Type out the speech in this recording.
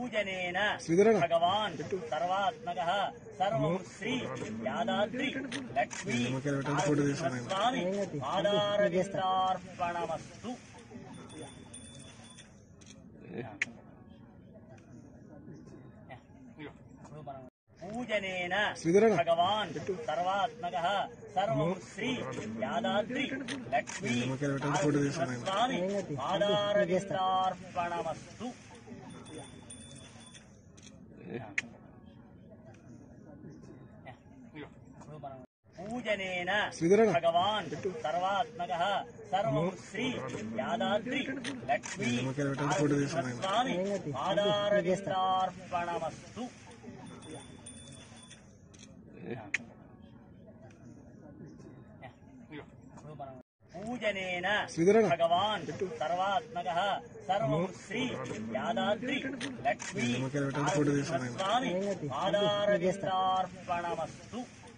పూజనేన శ్రీధరన్న. భగవాన్ సర్వాత్మక సర్వం శ్రీ యాదాద్రి లక్ష్మీ నిమ్మకాయలు పెట్టండి, ఫోటో తీసుకున్నాను. స్వామి పాదారవిందార్పణమస్తు పూజనేన శ్రీధరన్న. భగవాన్ సర్వాత్మక సర్వం శ్రీ యాదాద్రి లక్ష్మీ నిమ్మకాయలు పెట్టండి, ఫోటో తీసుకున్నాను. స్వామి పాదారవిందార్పణమస్తు పూజనేన శ్రీధరన్న. భగవాన్ సర్వాత్మక సర్వం శ్రీ యాదాద్రి లక్ష్మీ నిమ్మకాయలు పెట్టండి, ఫోటో తీసుకున్నాను. స్వామి పాదారవిందార్పణమస్తు పూజనేన శ్రీధరన్న. భగవాన్ సర్వాత్మక సర్వం శ్రీ యాదాద్రి లక్ష్మీ నిమ్మకాయలు పెట్టండి, ఫోటో తీసుకున్నాను. స్వామి పాదారవిందార్పణమస్తు